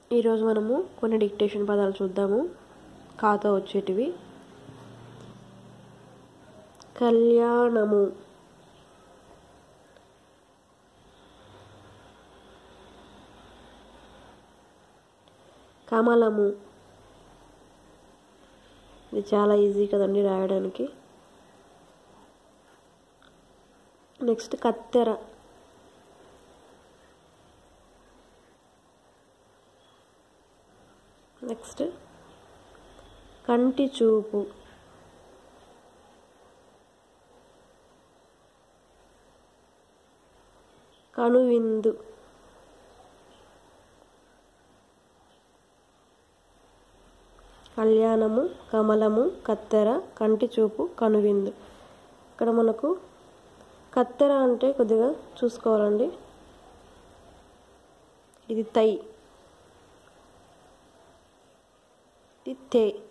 ఈరోజు మనము కొన్ని డిక్టేషన్ పదాలు చూద్దాము ఖాతా వచ్చేటివి కళ్యాణము కమలము ఇది చాలా ఈజీ కదండి రాయడానికి నెక్స్ట్ కత్తెర నెక్స్ట్ కంటి చూపు కనువిందు కళ్యాణము కమలము కత్తెర కంటి చూపు కనువిందు ఇక్కడ మనకు కత్తెర అంటే కొద్దిగా చూసుకోవాలండి ఇది తై ఇది తే